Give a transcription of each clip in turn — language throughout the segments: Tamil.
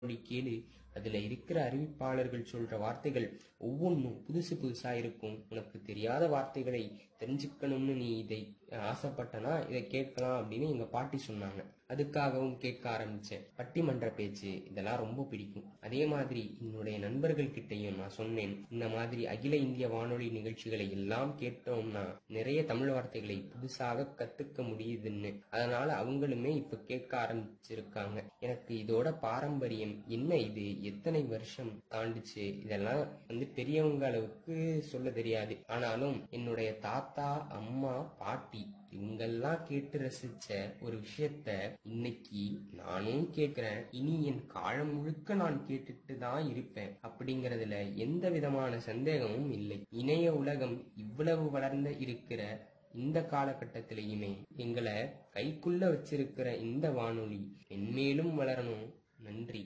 வானொலி கேளு அதுல இருக்கிற அறிவிப்பாளர்கள் சொல்ற வார்த்தைகள் ஒவ்வொன்றும் புதுசு புதுசா இருக்கும் உனக்கு தெரியாத வார்த்தைகளை தெரிஞ்சுக்கணும்னு நீ இதை ஆசைப்பட்டனா இதை கேட்கலாம் அப்படின்னு எங்க பாட்டி சொன்னாங்க அதுக்காகவும் கேட்க ஆரம்பிச்சேன் பட்டிமன்ற பேச்சு இதெல்லாம் ரொம்ப பிடிக்கும் அதே மாதிரி என்னுடைய நண்பர்கள் கிட்டையும் நான் சொன்னேன் இந்த மாதிரி அகில இந்திய வானொலி நிகழ்ச்சிகளை எல்லாம் கேட்டோம்னா நிறைய தமிழ் வார்த்தைகளை புதுசாக கத்துக்க முடியுதுன்னு அதனால அவங்களுமே இப்ப கேட்க ஆரம்பிச்சிருக்காங்க எனக்கு இதோட பாரம்பரியம் என்ன இது எத்தனை வருஷம் தாண்டுச்சு இதெல்லாம் வந்து பெரியவங்க அளவுக்கு சொல்ல தெரியாது ஆனாலும் என்னுடைய தாத்தா அம்மா பாட்டி இவங்கெல்லாம் கேட்டு ரசிச்ச ஒரு விஷயத்த இன்னைக்கு நானும் கேக்குறேன் இனி என் காலம் முழுக்க நான் கேட்டுட்டு தான் இருப்பேன் அப்படிங்கறதுல எந்த விதமான சந்தேகமும் இல்லை இணைய உலகம் இவ்வளவு வளர்ந்த இருக்கிற இந்த காலகட்டத்திலையுமே எங்களை கைக்குள்ள வச்சிருக்கிற இந்த வானொலி மென்மேலும் வளரணும் நன்றி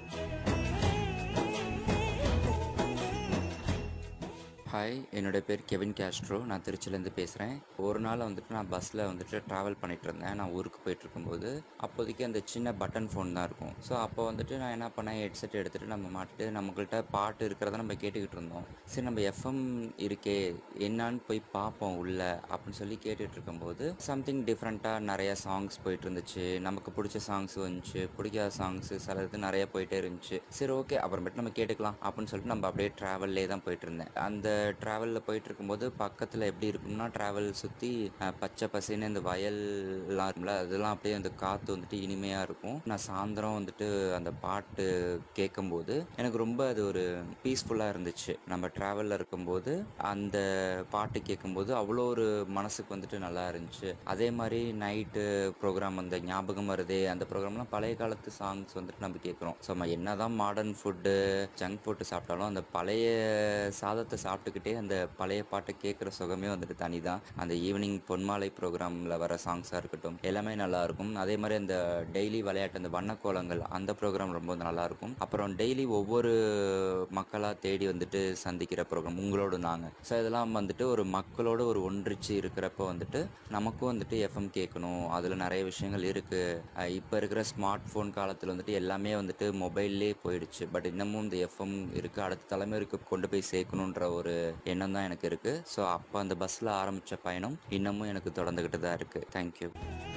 ஹாய் என்னோட பேர் கெவின் கேஸ்ட்ரோ நான் திருச்சிலேருந்து பேசுகிறேன் ஒரு நாள் வந்துட்டு நான் பஸ்ஸில் வந்துட்டு ட்ராவல் பண்ணிட்டு இருந்தேன் நான் ஊருக்கு போயிட்டு இருக்கும்போது அப்போதைக்கு அந்த சின்ன பட்டன் ஃபோன் தான் இருக்கும் ஸோ அப்போ வந்துட்டு நான் என்ன பண்ணேன் ஹெட்செட் எடுத்துகிட்டு நம்ம மாட்டிட்டு நம்மக்கிட்ட பாட்டு இருக்கிறத நம்ம கேட்டுக்கிட்டு இருந்தோம் சரி நம்ம எஃப்எம் இருக்கே என்னான்னு போய் பார்ப்போம் உள்ள அப்படின்னு சொல்லி கேட்டுட்டு இருக்கும்போது சம்திங் டிஃப்ரெண்ட்டாக நிறைய சாங்ஸ் போயிட்டு இருந்துச்சு நமக்கு பிடிச்ச சாங்ஸ் வந்துச்சு பிடிக்காத சாங்ஸ் சில இது நிறைய போயிட்டே இருந்துச்சு சரி ஓகே அப்புறமேட்டு நம்ம கேட்டுக்கலாம் அப்படின்னு சொல்லிட்டு நம்ம அப்படியே ட்ராவல்லே தான் போயிட்டு இருந்தேன் அந்த ட்ராவலில் போயிட்டு இருக்கும்போது பக்கத்தில் எப்படி இருக்கும்னா ட்ராவல் சுற்றி பச்சை பசேன்னு இந்த வயல்லாம் இருக்கும்ல அதெல்லாம் அப்படியே அந்த காற்று வந்துட்டு இனிமையாக இருக்கும் நான் சாயந்தரம் வந்துட்டு அந்த பாட்டு கேட்கும்போது எனக்கு ரொம்ப அது ஒரு பீஸ்ஃபுல்லாக இருந்துச்சு நம்ம ட்ராவலில் இருக்கும்போது அந்த பாட்டு கேட்கும்போது அவ்வளோ ஒரு மனசுக்கு வந்துட்டு நல்லா இருந்துச்சு அதே மாதிரி நைட்டு ப்ரோக்ராம் அந்த ஞாபகம் வருதே அந்த ப்ரோக்ராம்லாம் பழைய காலத்து சாங்ஸ் வந்துட்டு நம்ம கேட்குறோம் ஸோ நம்ம என்னதான் மாடர்ன் ஃபுட்டு ஜங்க் ஃபுட்டு சாப்பிட்டாலும் அந்த பழைய சாதத்தை சாப்பிட்டுக்கிட்டே அந்த பழைய பாட்டை கேட்குற சுகமே வந்துட்டு தனி தான் அந்த ஈவினிங் பொன்மாலை ப்ரோக்ராமில் வர சாங்ஸாக இருக்கட்டும் எல்லாமே நல்லா இருக்கும் அதே மாதிரி அந்த டெய்லி விளையாட்டு அந்த வண்ணக்கோலங்கள் அந்த ப்ரோக்ராம் ரொம்ப நல்லா இருக்கும் அப்புறம் டெய்லி ஒவ்வொரு மக்களாக தேடி வந்துட்டு சந்திக்கிற ப்ரோக்ராம் உங்களோடு நாங்கள் ஸோ இதெல்லாம் வந்துட்டு ஒரு மக்களோடு ஒரு ஒன்றிச்சு இருக்கிறப்ப வந்துட்டு நமக்கும் வந்துட்டு எஃப்எம் கேட்கணும் அதில் நிறைய விஷயங்கள் இருக்குது இப்போ இருக்கிற ஸ்மார்ட் ஃபோன் காலத்தில் வந்துட்டு எல்லாமே வந்துட்டு மொபைல்லே போயிடுச்சு பட் இன்னமும் இந்த எஃப்எம் இருக்குது அடுத்த தலைமுறைக்கு கொண்டு போய் சேர்க்கணுன்ற ஒரு எண்ணம் தான் எனக்கு இருக்குது ஸோ அப்போ அந்த பஸ்ஸில் ஆரம்பித்த பயணம் இன்னமும் எனக்கு தொடர்ந்துக்கிட்டு தான் இருக்குது தேங்க்யூ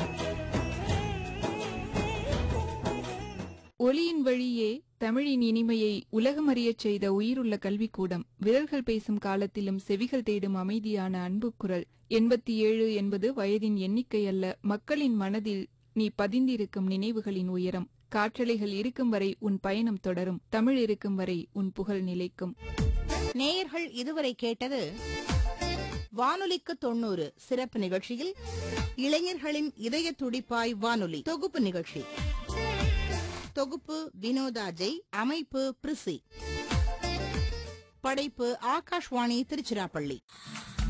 ஒலியின் வழியே தமிழின் இனிமையை உலகமறியச் செய்த உயிருள்ள கல்விக்கூடம் விரல்கள் பேசும் காலத்திலும் செவிகள் தேடும் அமைதியான அன்பு குரல் எண்பத்தி ஏழு என்பது வயதின் எண்ணிக்கை அல்ல மக்களின் மனதில் நீ பதிந்திருக்கும் நினைவுகளின் உயரம் காற்றலைகள் இருக்கும் வரை உன் பயணம் தொடரும் தமிழ் இருக்கும் வரை உன் புகழ் நிலைக்கும் நேயர்கள் இதுவரை கேட்டது வானொலிக்கு தொண்ணூறு சிறப்பு நிகழ்ச்சியில் இளைஞர்களின் இதய துடிப்பாய் வானொலி தொகுப்பு நிகழ்ச்சி தொகுப்பு வினோதாஜை அமைப்பு பிரிசி படைப்பு ஆகாஷ்வாணி திருச்சிராப்பள்ளி